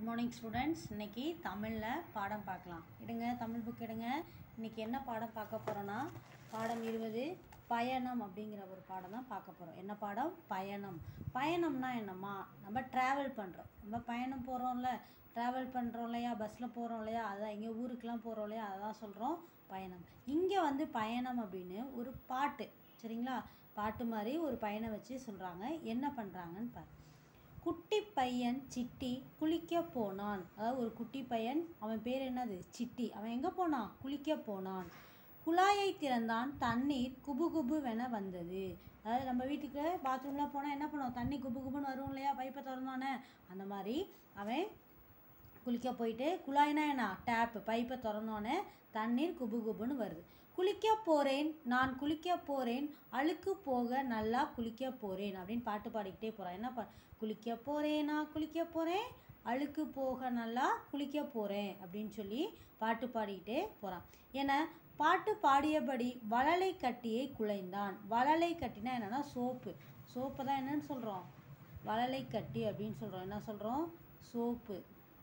good morning students இன்னைக்கு தமிழில் பாடம் பார்க்கலாம் எடுங்க தமிழ் புக் எடுங்க இன்னைக்கு என்ன பாடம் பார்க்க போகிறோன்னா பாடம் இருபது பயணம் அப்படிங்கிற ஒரு பாடம் தான் பார்க்க போகிறோம் என்ன பாடம் பயணம் பயணம்னா என்னம்மா நம்ம ட்ராவல் பண்ணுறோம் நம்ம பயணம் போகிறோம்ல ட்ராவல் பண்ணுறோம் இல்லையா பஸ்ஸில் போகிறோம் இல்லையா அதான் எங்கள் ஊருக்கெலாம் போகிறோம் இல்லையா அதான் சொல்கிறோம் பயணம் இங்கே வந்து பயணம் அப்படின்னு ஒரு பாட்டு சரிங்களா பாட்டு மாதிரி ஒரு பையனை வச்சு சொல்கிறாங்க என்ன பண்ணுறாங்கன்னு பாரு குட்டி பையன் சிட்டி குளிக்க போனான் அதாவது ஒரு குட்டி பையன் அவன் பேர் என்னது சிட்டி அவன் எங்கே போனான் குளிக்க போனான் குழாயை திறந்தான் தண்ணீர் குபு குபுவென வந்தது அதாவது நம்ம வீட்டுக்கு பாத்ரூம்லாம் போனால் என்ன பண்ணுவோம் தண்ணி குபு குபுன்னு வரும் இல்லையா பைப்பை திறந்தோன்னே அந்த மாதிரி அவன் குளிக்க போயிட்டு குழாய்னா என்ன டேப்பு பைப்பை திறந்தோன்னே தண்ணீர் குபு குபுன்னு வருது குளிக்க போகிறேன் நான் குளிக்க போகிறேன் அழுக்கு போக நல்லா குளிக்க போகிறேன் அப்படின்னு பாட்டு பாடிக்கிட்டே போகிறான் என்ன பா குளிக்க போகிறேன் நான் குளிக்க போகிறேன் அழுக்கு போக நல்லா குளிக்க போகிறேன் அப்படின்னு சொல்லி பாட்டு பாடிக்கிட்டே போகிறான் ஏன்னா பாட்டு பாடியபடி வளலை கட்டியை குலைந்தான் வளலை கட்டினா என்னென்னா சோப்பு சோப்பு தான் என்னன்னு சொல்கிறோம் வளலை கட்டி அப்படின்னு சொல்கிறோம் என்ன சொல்கிறோம் சோப்பு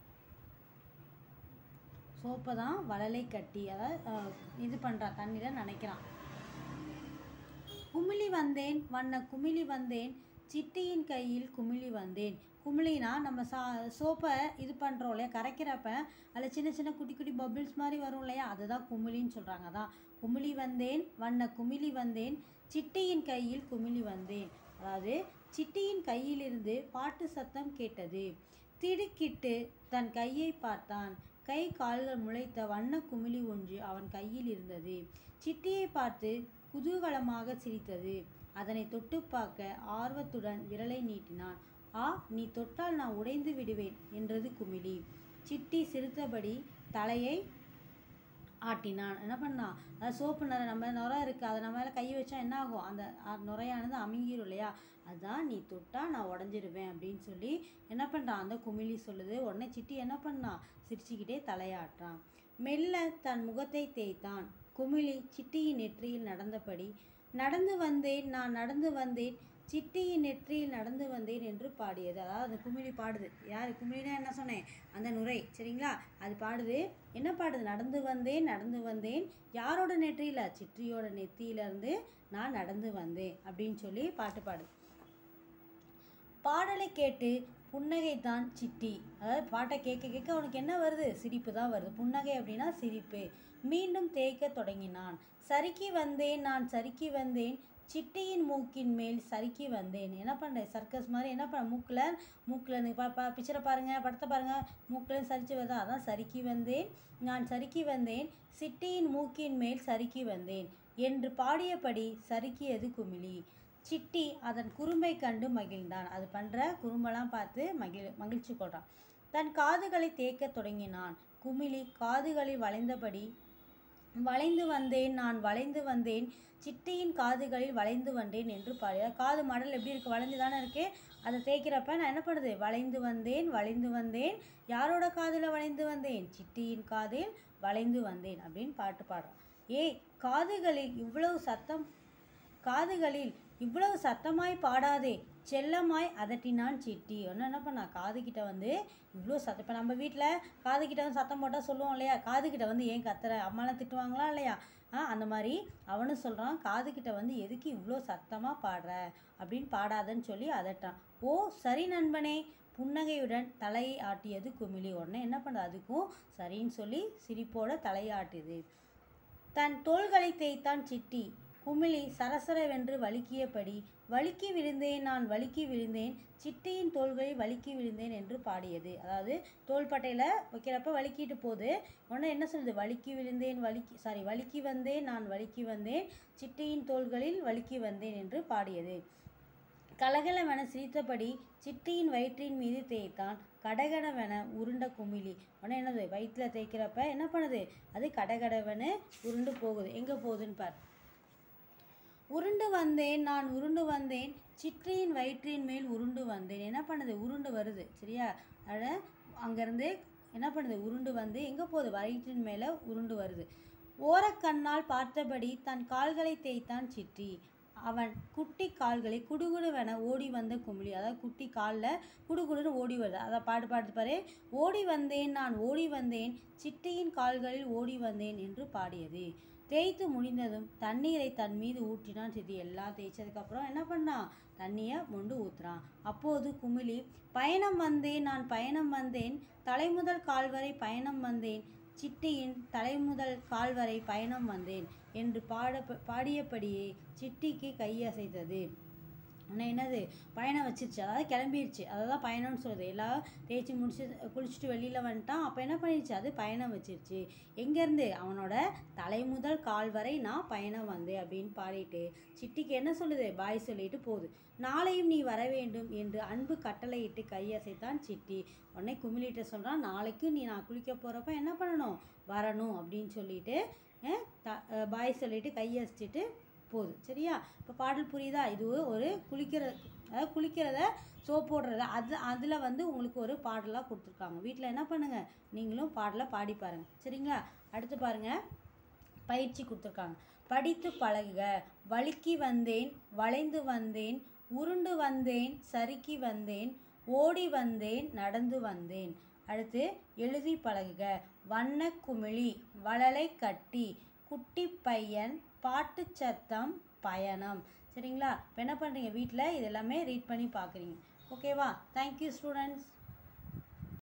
சோப்பை தான் வளலை கட்டி அதாவது அஹ், இது பண்ணுறான் தண்ணியில் நனைக்கிறான் குமிழி வந்தேன் வண்ண குமிழி வந்தேன் சிட்டியின் கையில் குமிழி வந்தேன் குமிழினா நம்ம சா சோப்பை இது பண்ணுறோம் இல்லையா கரைக்கிறப்ப அதில் சின்ன சின்ன குட்டி குட்டி பபிள்ஸ் மாதிரி வரும் இல்லையா அதுதான் குமிழின்னு சொல்கிறாங்க தான் குமிழி வந்தேன் வண்ண குமிழி வந்தேன் சிட்டியின் கையில் குமிழி வந்தேன் அதாவது சிட்டியின் கையிலிருந்து பாட்டு சத்தம் கேட்டது திடுக்கிட்டு தன் கையை பார்த்தான் கை கால்கள் முளைத்த வண்ண குமிழி ஒன்று அவன் கையில் இருந்தது சிட்டியை பார்த்து குதூகலமாக சிரித்தது அதனை தொட்டு பார்க்க ஆர்வத்துடன் விரலை நீட்டினான் ஆ நீ தொட்டால் நான் உடைந்து விடுவேன் என்றது குமிழி சிட்டி சிரித்தபடி தலையை ஆட்டினான் என்ன பண்ணான் அது சோப்பு நுரை நம்ம நுரை இருக்குது அதை நம்ம மேலே கை வச்சா என்ன ஆகும் அந்த அ- நுரையானது அமுங்கிரும் இல்லையா அதுதான் நீ தொட்டா நான் உடஞ்சிருவேன் அப்படின்னு சொல்லி என்ன பண்ணுறான் அந்த குமிழி சொல்லுது உடனே சிட்டி என்ன பண்ணான் சிரிச்சுக்கிட்டே தலையாட்டுறான் மெல்ல தன் முகத்தை தேய்த்தான் குமிழி சிட்டியின் நெற்றியில் நடந்தபடி நடந்து வந்தேன் நான் நடந்து வந்தேன் சிட்டியின் நெற்றியில் நடந்து வந்தேன் என்று பாடியது அதாவது அந்த குமிழி பாடுது யார் குமிழினா என்ன சொன்னேன் அந்த நுரை சரிங்களா அது பாடுது என்ன பாடுது நடந்து வந்தேன் நடந்து வந்தேன் யாரோட நெற்றியில் சிற்றியோட நெத்தியிலேருந்து நான் நடந்து வந்தேன் அப்படின்னு சொல்லி பாட்டு பாடுது பாடலை கேட்டு புன்னகை தான் சிட்டி அதாவது பாட்டை கேட்க கேட்க அவனுக்கு என்ன வருது சிரிப்பு தான் வருது புன்னகை அப்படின்னா சிரிப்பு மீண்டும் தேய்க்க தொடங்கினான் சறுக்கி வந்தேன் நான் சறுக்கி வந்தேன் சிட்டியின் மூக்கின் மேல் சறுக்கி வந்தேன் என்ன பண்ணுறேன் சர்க்கஸ் மாதிரி என்ன பண்ண மூக்கில் மூக்கில் பா பா பிக்சரை பாருங்கள் படத்தை பாருங்கள் மூக்கில் சரிச்சு வருதா அதான் சறுக்கி வந்தேன் நான் சறுக்கி வந்தேன் சிட்டியின் மூக்கின் மேல் சறுக்கி வந்தேன் என்று பாடியபடி சறுக்கியது குமிழி சிட்டி அதன் குறும்பை கண்டு மகிழ்ந்தான் அது பண்ணுற குறும்பெல்லாம் பார்த்து மகிழ் மகிழ்ச்சி கொள்றான் தன் காதுகளை தேய்க்க தொடங்கினான் குமிழி காதுகளில் வளைந்தபடி வளைந்து வந்தேன் நான் வளைந்து வந்தேன் சிட்டியின் காதுகளில் வளைந்து வந்தேன் என்று பாடிய காது மடல் எப்படி இருக்குது வளைஞ்சு தானே இருக்கு அதை தேய்க்கிறப்ப நான் என்ன பண்ணுது வளைந்து வந்தேன் வளைந்து வந்தேன் யாரோட காதில் வளைந்து வந்தேன் சிட்டியின் காதில் வளைந்து வந்தேன் அப்படின்னு பாட்டு பாடுறான் ஏய் காதுகளில் இவ்வளவு சத்தம் காதுகளில் இவ்வளவு சத்தமாய் பாடாதே செல்லமாய் அதட்டினான் சிட்டி ஒன்று என்ன பண்ணா காதுகிட்ட வந்து இவ்வளோ சத்தம் இப்போ நம்ம வீட்டில் காதுகிட்ட வந்து சத்தம் போட்டால் சொல்லுவோம் இல்லையா காதுகிட்ட வந்து ஏன் கத்துற அம்மாலாம் திட்டுவாங்களா இல்லையா ஆ அந்த மாதிரி அவனும் சொல்கிறான் காதுகிட்ட வந்து எதுக்கு இவ்வளோ சத்தமாக பாடுற அப்படின்னு பாடாதன்னு சொல்லி அதட்டான் ஓ சரி நண்பனே புன்னகையுடன் தலையை ஆட்டியது குமிழி உடனே என்ன பண்ணுது அதுக்கும் சரின்னு சொல்லி சிரிப்போட தலையை ஆட்டுது தன் தோள்களை தேய்த்தான் சிட்டி குமிழி சரசரவென்று வழுக்கியபடி வழுக்கி விழுந்தேன் நான் வழுக்கி விழுந்தேன் சிட்டியின் தோள்களை வழுக்கி விழுந்தேன் என்று பாடியது அதாவது தோள்பட்டையில் வைக்கிறப்ப வழுக்கிட்டு போகுது உடனே என்ன சொல்லுது வழுக்கி விழுந்தேன் வழுக்கி சாரி வழுக்கி வந்தேன் நான் வழுக்கி வந்தேன் சிட்டியின் தோள்களில் வழுக்கி வந்தேன் என்று பாடியது கலகலவென சிரித்தபடி சிட்டியின் வயிற்றின் மீது தேய்த்தான் கடகடவென உருண்ட குமிழி உடனே என்னது வயிற்றில் தேய்க்கிறப்ப என்ன பண்ணுது அது கடகடவென உருண்டு போகுது எங்கே போகுதுன்னு பார் உருண்டு வந்தேன் நான் உருண்டு வந்தேன் சிற்றியின் வயிற்றின் மேல் உருண்டு வந்தேன் என்ன பண்ணுது உருண்டு வருது சரியா அட அங்கேருந்து என்ன பண்ணுது உருண்டு வந்து எங்கே போகுது வயிற்றின் மேலே உருண்டு வருது ஓரக்கண்ணால் பார்த்தபடி தன் கால்களை தேய்த்தான் சிற்றி அவன் குட்டி கால்களை குடுகுடுவென ஓடி வந்த குமிழி அதாவது குட்டி காலில் குடுகுடுன்னு ஓடி வருது அதை பாட்டு பாட்டு பாரு ஓடி வந்தேன் நான் ஓடி வந்தேன் சிட்டியின் கால்களில் ஓடி வந்தேன் என்று பாடியது தேய்த்து முடிந்ததும் தண்ணீரை தன் மீது ஊற்றினான் சித்தி எல்லாம் தேய்ச்சதுக்கப்புறம் என்ன பண்ணான் தண்ணியை மொண்டு ஊற்றுறான் அப்போது குமிழி பயணம் வந்தேன் நான் பயணம் வந்தேன் தலைமுதல் கால் வரை பயணம் வந்தேன் சிட்டியின் தலைமுதல் கால் வரை பயணம் வந்தேன் என்று பாட பாடியபடியே சிட்டிக்கு கையசைத்தது உடனே என்னது பயணம் வச்சிருச்சு அதாவது கிளம்பிருச்சு அதை தான் பயணம்னு சொல்லுது எல்லாம் தேய்ச்சி முடிச்சு குளிச்சுட்டு வெளியில் வந்துட்டான் அப்போ என்ன பண்ணிருச்சு அது பயணம் வச்சிருச்சு எங்கேருந்து அவனோட தலை முதல் கால் வரை நான் பயணம் வந்தேன் அப்படின்னு பாடிட்டு சிட்டிக்கு என்ன சொல்லுது பாய் சொல்லிட்டு போகுது நாளையும் நீ வர வேண்டும் என்று அன்பு கட்டளையிட்டு கையசைத்தான் சிட்டி உடனே குமிழிட்ட சொல்கிறான் நாளைக்கு நீ நான் குளிக்க போகிறப்ப என்ன பண்ணணும் வரணும் அப்படின்னு சொல்லிட்டு அஹ், த- அஹ், பாய் சொல்லிட்டு கையசிச்சிட்டு போகுது சரியா இப்போ பாடல் புரியுதா இது ஒரு குளிக்கிற அதாவது குளிக்கிறத சோப் போடுறத அது அதில் வந்து உங்களுக்கு ஒரு பாடலாக கொடுத்துருக்காங்க வீட்டில் என்ன பண்ணுங்கள் நீங்களும் பாடலை பாடி பாருங்கள் சரிங்களா அடுத்து பாருங்கள் பயிற்சி கொடுத்துருக்காங்க படித்து பழகுக வழுக்கி வந்தேன் வளைந்து வந்தேன் உருண்டு வந்தேன் சறுக்கி வந்தேன் ஓடி வந்தேன் நடந்து வந்தேன் அடுத்து எழுதி பழகுக வண்ண குமிழி வளலை கட்டி குட்டி பையன் பாட்டு சத்தம் பயணம் சரிங்களா இப்போ என்ன பண்ணுறீங்க வீட்டில் இது எல்லாமே ரீட் பண்ணி பார்க்குறீங்க ஓகேவா தேங்க்யூ ஸ்டூடெண்ட்ஸ்